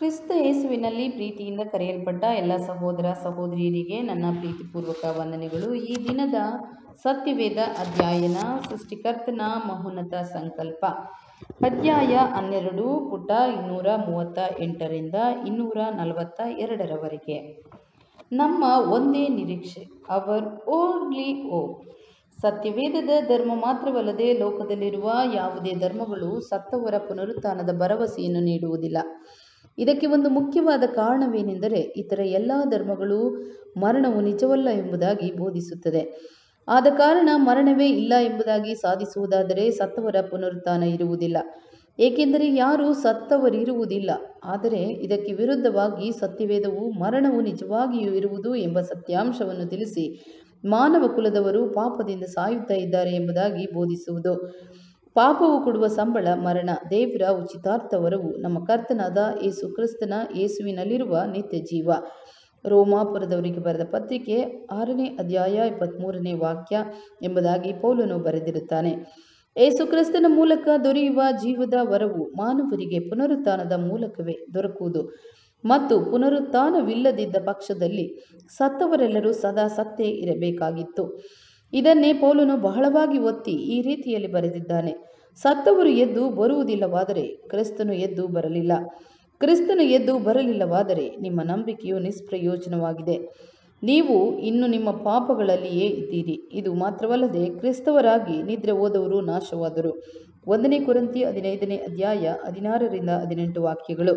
ಕ್ರಿಸ್ತ ಯೇಸುವಿನಲ್ಲಿ ಪ್ರೀತಿಯಿಂದ ಕರೆಯಲ್ಪಟ್ಟ ಎಲ್ಲ ಸಹೋದರ ಸಹೋದರಿಯರಿಗೆ ನನ್ನ ಪ್ರೀತಿಪೂರ್ವಕ ವಂದನೆಗಳು ಈ ದಿನದ ಸತ್ಯವೇದ ಅಧ್ಯಯನ ಸೃಷ್ಟಿಕರ್ತನ ಮಹೋನ್ನತ ಸಂಕಲ್ಪ ಅಧ್ಯಾಯ ಹನ್ನೆರಡು ಪುಟ ಇನ್ನೂರ ಮೂವತ್ತ ಎಂಟರಿಂದ ಇನ್ನೂರ ನಲವತ್ತ ಎರಡರವರೆಗೆ ನಮ್ಮ ಒಂದೇ ನಿರೀಕ್ಷೆ ಅವರ್ ಓನ್ಲಿ ಓ ಸತ್ಯವೇದದ ಧರ್ಮ ಮಾತ್ರವಲ್ಲದೆ ಲೋಕದಲ್ಲಿರುವ ಯಾವುದೇ ಧರ್ಮಗಳು ಸತ್ತವರ ಪುನರುತ್ಥಾನದ ಭರವಸೆಯನ್ನು ನೀಡುವುದಿಲ್ಲ ಇದಕ್ಕೆ ಒಂದು ಮುಖ್ಯವಾದ ಕಾರಣವೇನೆಂದರೆ ಇತರ ಎಲ್ಲ ಧರ್ಮಗಳು ಮರಣವು ನಿಜವಲ್ಲ ಎಂಬುದಾಗಿ ಬೋಧಿಸುತ್ತದೆ ಆದ ಕಾರಣ ಮರಣವೇ ಇಲ್ಲ ಎಂಬುದಾಗಿ ಸಾಧಿಸುವುದಾದರೆ ಸತ್ತವರ ಪುನರುತ್ಥಾನ ಇರುವುದಿಲ್ಲ ಏಕೆಂದರೆ ಯಾರೂ ಸತ್ತವರಿರುವುದಿಲ್ಲ ಆದರೆ ಇದಕ್ಕೆ ವಿರುದ್ಧವಾಗಿ ಸತ್ಯವೇದವು ಮರಣವು ನಿಜವಾಗಿಯೂ ಇರುವುದು ಎಂಬ ಸತ್ಯಾಂಶವನ್ನು ತಿಳಿಸಿ ಮಾನವ ಕುಲದವರು ಪಾಪದಿಂದ ಸಾಯುತ್ತಾ ಇದ್ದಾರೆ ಎಂಬುದಾಗಿ ಬೋಧಿಸುವುದು ಪಾಪವು ಕೊಡುವ ಸಂಬಳ ಮರಣ ದೇವರ ಉಚಿತಾರ್ಥವರವು ನಮ್ಮ ಕರ್ತನಾದ ಯೇಸು ಕ್ರಿಸ್ತನ ಯೇಸುವಿನಲ್ಲಿರುವ ನಿತ್ಯ ಜೀವ ರೋಮಾಪುರದವರಿಗೆ ಬರೆದ ಪತ್ರಿಕೆ ಆರನೇ ಅಧ್ಯಾಯ ಇಪ್ಪತ್ತ್ಮೂರನೇ ವಾಕ್ಯ ಎಂಬುದಾಗಿ ಪೌಲನು ಬರೆದಿರುತ್ತಾನೆ ಯೇಸು ಕ್ರಿಸ್ತನ ಮೂಲಕ ದೊರೆಯುವ ಜೀವದ ವರವು ಮಾನವರಿಗೆ ಪುನರುತ್ಥಾನದ ಮೂಲಕವೇ ದೊರಕುವುದು ಮತ್ತು ಪುನರುತ್ಥಾನವಿಲ್ಲದಿದ್ದ ಪಕ್ಷದಲ್ಲಿ ಸತ್ತವರೆಲ್ಲರೂ ಸದಾ ಸತ್ತೇ ಇರಬೇಕಾಗಿತ್ತು ಇದನ್ನೇ ಪೌಲನು ಬಹಳವಾಗಿ ಒತ್ತಿ ಈ ರೀತಿಯಲ್ಲಿ ಬರೆದಿದ್ದಾನೆ ಸತ್ತವರು ಎದ್ದು ಬರುವುದಿಲ್ಲವಾದರೆ ಕ್ರಿಸ್ತನು ಎದ್ದು ಬರಲಿಲ್ಲ ಕ್ರಿಸ್ತನು ಎದ್ದು ಬರಲಿಲ್ಲವಾದರೆ ನಿಮ್ಮ ನಂಬಿಕೆಯು ನಿಷ್ಪ್ರಯೋಜನವಾಗಿದೆ ನೀವು ಇನ್ನು ನಿಮ್ಮ ಪಾಪಗಳಲ್ಲಿಯೇ ಇದ್ದೀರಿ ಇದು ಮಾತ್ರವಲ್ಲದೆ ಕ್ರಿಸ್ತವರಾಗಿ ನಿದ್ರೆ ಹೋದವರು ನಾಶವಾದರು ಒಂದನೇ ಕುರಂತಿ ಹದಿನೈದನೇ ಅಧ್ಯಾಯ ಹದಿನಾರರಿಂದ ಹದಿನೆಂಟು ವಾಕ್ಯಗಳು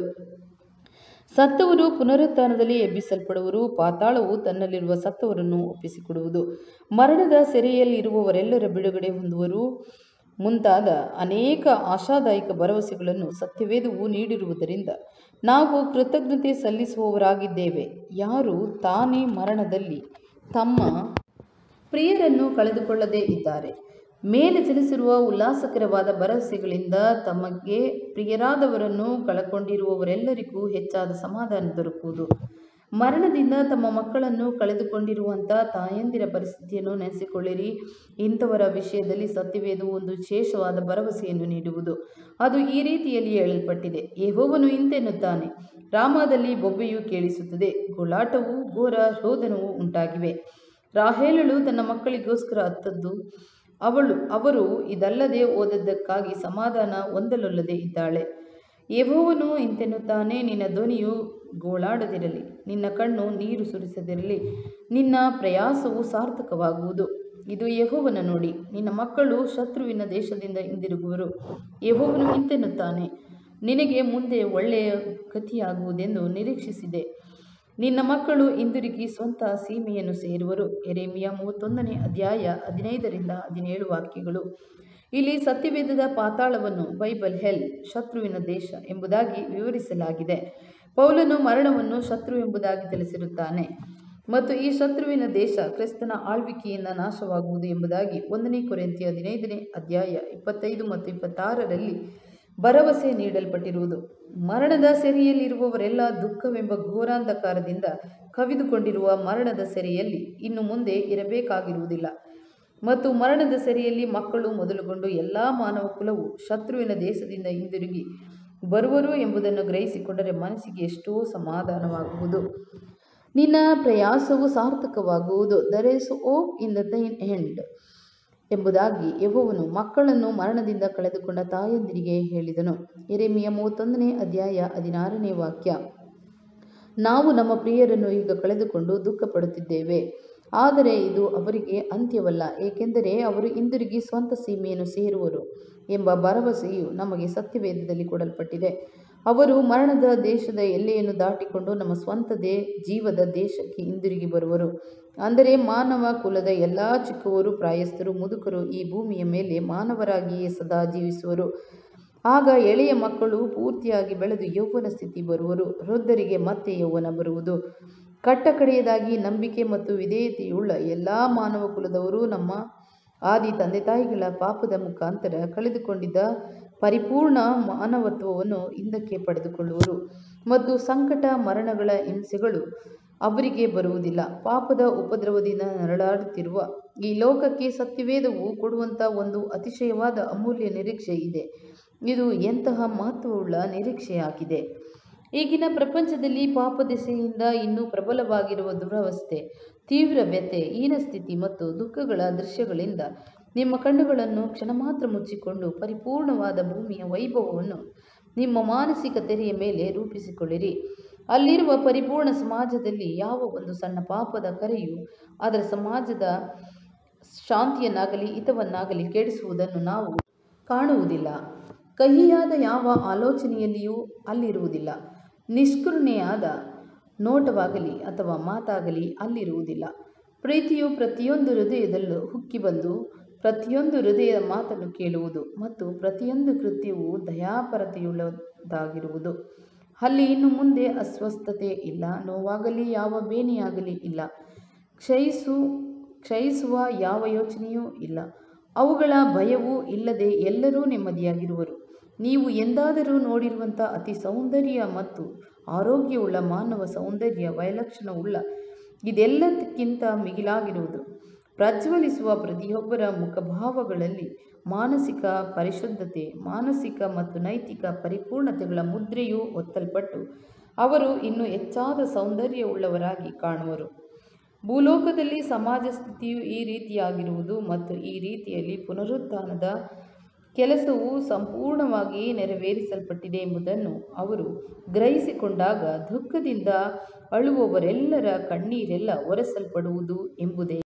ಸತ್ತವರು ಪುನರುತ್ಥಾನದಲ್ಲಿ ಎಬ್ಬಿಸಲ್ಪಡುವರು ಪಾತಾಳವು ತನ್ನಲ್ಲಿರುವ ಸತ್ತವರನ್ನು ಒಪ್ಪಿಸಿಕೊಡುವುದು ಮರಣದ ಸೆರೆಯಲ್ಲಿರುವವರೆಲ್ಲರ ಬಿಡುಗಡೆ ಹೊಂದುವರು ಮುಂತಾದ ಅನೇಕ ಆಶಾದಾಯಕ ಭರವಸೆಗಳನ್ನು ಸತ್ಯವೇದವು ನೀಡಿರುವುದರಿಂದ ನಾವು ಕೃತಜ್ಞತೆ ಸಲ್ಲಿಸುವವರಾಗಿದ್ದೇವೆ ಯಾರು ತಾನೇ ಮರಣದಲ್ಲಿ ತಮ್ಮ ಪ್ರಿಯರನ್ನು ಕಳೆದುಕೊಳ್ಳದೇ ಇದ್ದಾರೆ ಮೇಲೆ ತಿಳಿಸಿರುವ ಉಲ್ಲಾಸಕರವಾದ ಭರವಸೆಗಳಿಂದ ತಮಗೆ ಪ್ರಿಯರಾದವರನ್ನು ಕಳಕೊಂಡಿರುವವರೆಲ್ಲರಿಗೂ ಹೆಚ್ಚಾದ ಸಮಾಧಾನ ದೊರಕುವುದು ಮರಣದಿಂದ ತಮ್ಮ ಮಕ್ಕಳನ್ನು ಕಳೆದುಕೊಂಡಿರುವಂಥ ತಾಯಂದಿರ ಪರಿಸ್ಥಿತಿಯನ್ನು ನೆನೆಸಿಕೊಳ್ಳಿರಿ ಇಂಥವರ ವಿಷಯದಲ್ಲಿ ಸತ್ಯವೇದವು ಒಂದು ವಿಶೇಷವಾದ ಭರವಸೆಯನ್ನು ನೀಡುವುದು ಅದು ಈ ರೀತಿಯಲ್ಲಿ ಹೇಳಲ್ಪಟ್ಟಿದೆ ಯೆಹೋವನು ಇಂತೆನ್ನುತ್ತಾನೆ ರಾಮದಲ್ಲಿ ಬೊಬ್ಬೆಯು ಕೇಳಿಸುತ್ತದೆ ಗೋಳಾಟವೂ ಘೋರ ರೋದನವೂ ಉಂಟಾಗಿವೆ ರಾಹೇಲಳು ತನ್ನ ಮಕ್ಕಳಿಗೋಸ್ಕರ ಅತ್ತದ್ದು ಅವಳು ಅವರು ಇದಲ್ಲದೆ ಓದದ್ದಕ್ಕಾಗಿ ಸಮಾಧಾನ ಹೊಂದಲೊಲ್ಲದೆ ಇದ್ದಾಳೆ ಯೆಹೋವನು ಇಂತೆನ್ನುತ್ತಾನೆ ನಿನ್ನ ಧ್ವನಿಯು ಗೋಳಾಡದಿರಲಿ ನಿನ್ನ ಕಣ್ಣು ನೀರು ಸುರಿಸದಿರಲಿ ನಿನ್ನ ಪ್ರಯಾಸವು ಸಾರ್ಥಕವಾಗುವುದು ಇದು ಯೆಹೋವನ ನೋಡಿ ನಿನ್ನ ಮಕ್ಕಳು ಶತ್ರುವಿನ ದೇಶದಿಂದ ಹಿಂದಿರುಗುವರು ಯೆಹೋವನು ಇಂತೆನ್ನುತ್ತಾನೆ ನಿನಗೆ ಮುಂದೆ ಒಳ್ಳೆಯ ಗತಿಯಾಗುವುದೆಂದು ನಿರೀಕ್ಷಿಸಿದೆ ನಿನ್ನ ಮಕ್ಕಳು ಹಿಂದಿರುಗಿ ಸ್ವಂತ ಸೀಮೆಯನ್ನು ಸೇರುವರು ಎರೆಮಿಯ ಮೂವತ್ತೊಂದನೇ ಅಧ್ಯಾಯ ಹದಿನೈದರಿಂದ ಹದಿನೇಳು ವಾಕ್ಯಗಳು ಇಲ್ಲಿ ಸತ್ಯವೇದದ ಪಾತಾಳವನ್ನು ಬೈಬಲ್ ಹೆಲ್ ಶತ್ರುವಿನ ದೇಶ ಎಂಬುದಾಗಿ ವಿವರಿಸಲಾಗಿದೆ ಪೌಲನು ಮರಣವನ್ನು ಶತ್ರು ಎಂಬುದಾಗಿ ತಿಳಿಸಿರುತ್ತಾನೆ ಮತ್ತು ಈ ಶತ್ರುವಿನ ದೇಶ ಕ್ರಿಸ್ತನ ಆಳ್ವಿಕೆಯಿಂದ ನಾಶವಾಗುವುದು ಎಂಬುದಾಗಿ ಒಂದನೇ ಕೊರೆಂತಿ ಹದಿನೈದನೇ ಅಧ್ಯಾಯ ಇಪ್ಪತ್ತೈದು ಮತ್ತು ಇಪ್ಪತ್ತಾರರಲ್ಲಿ ಭರವಸೆ ನೀಡಲ್ಪಟ್ಟಿರುವುದು ಮರಣದ ಸೆರೆಯಲ್ಲಿರುವವರೆಲ್ಲ ದುಃಖವೆಂಬ ಘೋರಾಂಧಕಾರದಿಂದ ಕವಿದುಕೊಂಡಿರುವ ಮರಣದ ಸೆರೆಯಲ್ಲಿ ಇನ್ನು ಮುಂದೆ ಇರಬೇಕಾಗಿರುವುದಿಲ್ಲ ಮತ್ತು ಮರಣದ ಸೆರೆಯಲ್ಲಿ ಮಕ್ಕಳು ಮೊದಲುಗೊಂಡು ಎಲ್ಲ ಮಾನವ ಕುಲವು ಶತ್ರುವಿನ ದೇಶದಿಂದ ಹಿಂದಿರುಗಿ ಬರುವರು ಎಂಬುದನ್ನು ಗ್ರಹಿಸಿಕೊಂಡರೆ ಮನಸ್ಸಿಗೆ ಎಷ್ಟೋ ಸಮಾಧಾನವಾಗುವುದು ನಿನ್ನ ಪ್ರಯಾಸವು ಸಾರ್ಥಕವಾಗುವುದು there is hope in the thine end ಎಂಬುದಾಗಿ ಯಹೋವನು ಮಕ್ಕಳನ್ನು ಮರಣದಿಂದ ಕಳೆದುಕೊಂಡ ತಾಯಂದಿರಿಗೆ ಹೇಳಿದನು ಎರೆಮಿಯ ಮೂವತ್ತೊಂದನೇ ಅಧ್ಯಾಯ ಹದಿನಾರನೇ ವಾಕ್ಯ ನಾವು ನಮ್ಮ ಪ್ರಿಯರನ್ನು ಈಗ ಕಳೆದುಕೊಂಡು ದುಃಖ ಪಡುತ್ತಿದ್ದೇವೆ ಆದರೆ ಇದು ಅವರಿಗೆ ಅಂತ್ಯವಲ್ಲ ಏಕೆಂದರೆ ಅವರು ಹಿಂದಿರುಗಿ ಸ್ವಂತ ಸೀಮೆಯನ್ನು ಸೇರುವರು ಎಂಬ ಭರವಸೆಯು ನಮಗೆ ಸತ್ಯವೇದದಲ್ಲಿ ಕೊಡಲ್ಪಟ್ಟಿದೆ ಅವರು ಮರಣದ ದೇಶದ ಎಲ್ಲೆಯನ್ನು ದಾಟಿಕೊಂಡು ನಮ್ಮ ಸ್ವಂತದೇ ಜೀವದ ದೇಶಕ್ಕೆ ಹಿಂದಿರುಗಿ ಬರುವರು ಅಂದರೆ ಮಾನವ ಕುಲದ ಎಲ್ಲ ಚಿಕ್ಕವರು ಪ್ರಾಯಸ್ಥರು ಮುದುಕರು ಈ ಭೂಮಿಯ ಮೇಲೆ ಮಾನವರಾಗಿಯೇ ಸದಾ ಜೀವಿಸುವರು ಆಗ ಎಳೆಯ ಮಕ್ಕಳು ಪೂರ್ತಿಯಾಗಿ ಬೆಳೆದು ಯೌವನ ಸ್ಥಿತಿ ಬರುವರು ವೃದ್ಧರಿಗೆ ಮತ್ತೆ ಯೌವನ ಬರುವುದು ಕಟ್ಟಕಡೆಯದಾಗಿ ನಂಬಿಕೆ ಮತ್ತು ವಿಧೇಯತೆಯುಳ್ಳ ಎಲ್ಲ ಮಾನವ ಕುಲದವರು ನಮ್ಮ ಆದಿ ತಂದೆ ತಾಯಿಗಳ ಪಾಪದ ಮುಖಾಂತರ ಕಳೆದುಕೊಂಡಿದ್ದ ಪರಿಪೂರ್ಣ ಮಾನವತ್ವವನ್ನು ಹಿಂದಕ್ಕೆ ಪಡೆದುಕೊಳ್ಳುವರು ಮತ್ತು ಸಂಕಟ ಮರಣಗಳ ಹಿಂಸೆಗಳು ಅವರಿಗೆ ಬರುವುದಿಲ್ಲ ಪಾಪದ ಉಪದ್ರವದಿಂದ ನರಳಾಡುತ್ತಿರುವ ಈ ಲೋಕಕ್ಕೆ ಸತ್ಯವೇದವು ಕೊಡುವಂಥ ಒಂದು ಅತಿಶಯವಾದ ಅಮೂಲ್ಯ ನಿರೀಕ್ಷೆ ಇದೆ ಇದು ಎಂತಹ ಮಹತ್ವವುಳ್ಳ ನಿರೀಕ್ಷೆಯಾಗಿದೆ ಈಗಿನ ಪ್ರಪಂಚದಲ್ಲಿ ಪಾಪದೆಸೆಯಿಂದ ಇನ್ನೂ ಪ್ರಬಲವಾಗಿರುವ ದುರವಸ್ಥೆ ತೀವ್ರ ವ್ಯಥೆ ಹೀನಸ್ಥಿತಿ ಮತ್ತು ದುಃಖಗಳ ದೃಶ್ಯಗಳಿಂದ ನಿಮ್ಮ ಕಣ್ಣುಗಳನ್ನು ಕ್ಷಣ ಮಾತ್ರ ಮುಚ್ಚಿಕೊಂಡು ಪರಿಪೂರ್ಣವಾದ ಭೂಮಿಯ ವೈಭವವನ್ನು ನಿಮ್ಮ ಮಾನಸಿಕ ತೆರೆಯ ಮೇಲೆ ರೂಪಿಸಿಕೊಳ್ಳಿರಿ ಅಲ್ಲಿರುವ ಪರಿಪೂರ್ಣ ಸಮಾಜದಲ್ಲಿ ಯಾವ ಒಂದು ಸಣ್ಣ ಪಾಪದ ಕರೆಯು ಅದರ ಸಮಾಜದ ಶಾಂತಿಯನ್ನಾಗಲಿ ಹಿತವನ್ನಾಗಲಿ ಕೆಡಿಸುವುದನ್ನು ನಾವು ಕಾಣುವುದಿಲ್ಲ ಕಹಿಯಾದ ಯಾವ ಆಲೋಚನೆಯಲ್ಲಿಯೂ ಅಲ್ಲಿರುವುದಿಲ್ಲ ನಿಷ್ಕರುಣೆಯಾದ ನೋಟವಾಗಲಿ ಅಥವಾ ಮಾತಾಗಲಿ ಅಲ್ಲಿರುವುದಿಲ್ಲ ಪ್ರೀತಿಯು ಪ್ರತಿಯೊಂದು ಹೃದಯದಲ್ಲೂ ಹುಕ್ಕಿ ಬಂದು ಪ್ರತಿಯೊಂದು ಹೃದಯದ ಮಾತನ್ನು ಕೇಳುವುದು ಮತ್ತು ಪ್ರತಿಯೊಂದು ಕೃತ್ಯವೂ ದಯಾಪರತೆಯುಳ್ಳದಾಗಿರುವುದು ಅಲ್ಲಿ ಇನ್ನು ಮುಂದೆ ಅಸ್ವಸ್ಥತೆ ಇಲ್ಲ ನೋವಾಗಲಿ ಯಾವ ಬೇನೆಯಾಗಲಿ ಇಲ್ಲ ಕ್ಷಯಿಸು ಕ್ಷಯಿಸುವ ಯಾವ ಯೋಚನೆಯೂ ಇಲ್ಲ ಅವುಗಳ ಭಯವೂ ಇಲ್ಲದೆ ಎಲ್ಲರೂ ನೆಮ್ಮದಿಯಾಗಿರುವರು ನೀವು ಎಂದಾದರೂ ನೋಡಿರುವಂಥ ಅತಿ ಸೌಂದರ್ಯ ಮತ್ತು ಆರೋಗ್ಯವುಳ್ಳ ಮಾನವ ಸೌಂದರ್ಯ ವೈಲಕ್ಷಣವುಳ್ಳ ಇದೆಲ್ಲದಕ್ಕಿಂತ ಮಿಗಿಲಾಗಿರುವುದು ಪ್ರಜ್ವಲಿಸುವ ಪ್ರತಿಯೊಬ್ಬರ ಮುಖಭಾವಗಳಲ್ಲಿ ಮಾನಸಿಕ ಪರಿಶುದ್ಧತೆ ಮಾನಸಿಕ ಮತ್ತು ನೈತಿಕ ಪರಿಪೂರ್ಣತೆಗಳ ಮುದ್ರೆಯು ಒತ್ತಲ್ಪಟ್ಟು ಅವರು ಇನ್ನೂ ಹೆಚ್ಚಾದ ಸೌಂದರ್ಯವುಳ್ಳವರಾಗಿ ಕಾಣುವರು ಭೂಲೋಕದಲ್ಲಿ ಸಮಾಜ ಸ್ಥಿತಿಯು ಈ ರೀತಿಯಾಗಿರುವುದು ಮತ್ತು ಈ ರೀತಿಯಲ್ಲಿ ಪುನರುತ್ಥಾನದ ಕೆಲಸವು ಸಂಪೂರ್ಣವಾಗಿ ನೆರವೇರಿಸಲ್ಪಟ್ಟಿದೆ ಎಂಬುದನ್ನು ಅವರು ಗ್ರಹಿಸಿಕೊಂಡಾಗ ದುಃಖದಿಂದ ಅಳುವವರೆಲ್ಲರ ಕಣ್ಣೀರೆಲ್ಲ ಒರೆಸಲ್ಪಡುವುದು ಎಂಬುದೇ